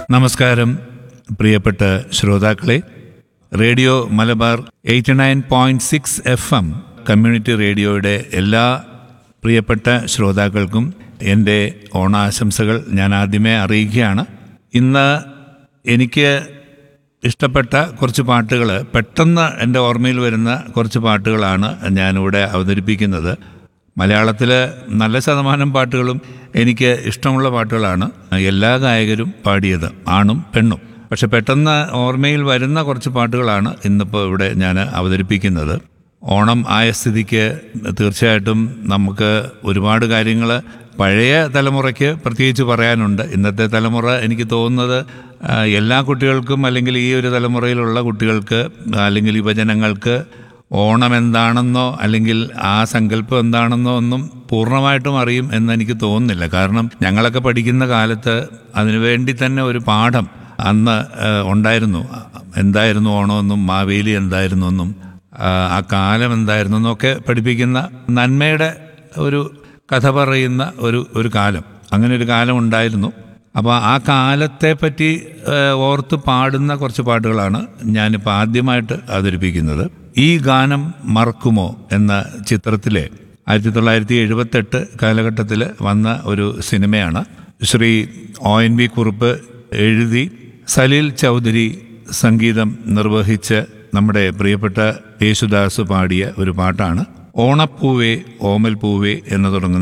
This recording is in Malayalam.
നമസ്കാരം പ്രിയപ്പെട്ട ശ്രോതാക്കളെ radio Malabar eighty nine point six F M community റേഡിയോയുടെ എല്ലാ പ്രിയപ്പെട്ട ശ്രോതാക്കൾക്കും എൻ്റെ ഓണാശംസകൾ ഞാൻ ആദ്യമേ അറിയിക്കുകയാണ് ഇന്ന് എനിക്ക് ഇഷ്ടപ്പെട്ട കുറച്ച് പാട്ടുകൾ പെട്ടെന്ന് എൻ്റെ ഓർമ്മയിൽ വരുന്ന കുറച്ച് പാട്ടുകളാണ് ഞാനിവിടെ അവതരിപ്പിക്കുന്നത് മലയാളത്തിൽ നല്ല ശതമാനം പാട്ടുകളും എനിക്ക് ഇഷ്ടമുള്ള പാട്ടുകളാണ് എല്ലാ ഗായകരും പാടിയത് ആണും പെണ്ണും പക്ഷെ പെട്ടെന്ന് ഓർമ്മയിൽ വരുന്ന കുറച്ച് പാട്ടുകളാണ് ഇന്നിപ്പോൾ ഇവിടെ ഞാൻ അവതരിപ്പിക്കുന്നത് ഓണം ആയ സ്ഥിതിക്ക് തീർച്ചയായിട്ടും നമുക്ക് ഒരുപാട് കാര്യങ്ങൾ പഴയ തലമുറയ്ക്ക് പ്രത്യേകിച്ച് പറയാനുണ്ട് ഇന്നത്തെ തലമുറ എനിക്ക് തോന്നുന്നത് ആ, എല്ലാ കുട്ടികൾക്കും അല്ലെങ്കിൽ ഈ ഒരു തലമുറയിലുള്ള കുട്ടികൾക്ക് അല്ലെങ്കിൽ യുവജനങ്ങൾക്ക് ഓണം എന്താണെന്നോ അല്ലെങ്കിൽ ആ സങ്കല്പം എന്താണെന്നോ ഒന്നും പൂർണ്ണമായിട്ടും അറിയും എന്ന് എനിക്ക് തോന്നുന്നില്ല കാരണം ഞങ്ങളൊക്കെ പഠിക്കുന്ന കാലത്ത് അതിനുവേണ്ടി തന്നെ ഒരു പാഠം അന്ന് ആ, ഉണ്ടായിരുന്നു എന്തായിരുന്നു ഓണമെന്നും മാവേലി എന്തായിരുന്നു എന്നും ആ, ആ കാലം എന്തായിരുന്നു എന്നൊക്കെ പഠിപ്പിക്കുന്ന നന്മയുടെ ഒരു കഥ പറയുന്ന ഒരു ഒരു കാലം അങ്ങനെ ഒരു കാലം ഉണ്ടായിരുന്നു അപ്പോൾ ആ കാലത്തെ പറ്റി ഏഹ്, ഓർത്ത് പാടുന്ന കുറച്ച് പാട്ടുകളാണ് ഞാനിപ്പോൾ ആദ്യമായിട്ട് അവതരിപ്പിക്കുന്നത് ഈ ഗാനം മറക്കുമോ എന്ന ചിത്രത്തിലെ ആയിരത്തി തൊള്ളായിരത്തി എഴുപത്തെട്ട് കാലഘട്ടത്തിൽ വന്ന ഒരു സിനിമയാണ് Shri O N V Kurup എഴുതി സലീൽ ചൗധരി സംഗീതം നിർവഹിച്ച് നമ്മുടെ പ്രിയപ്പെട്ട യേശുദാസ് പാടിയ ഒരു പാട്ടാണ് ഓണപ്പൂവേ ഓമൽ പൂവേ എന്ന് തുടങ്ങുന്ന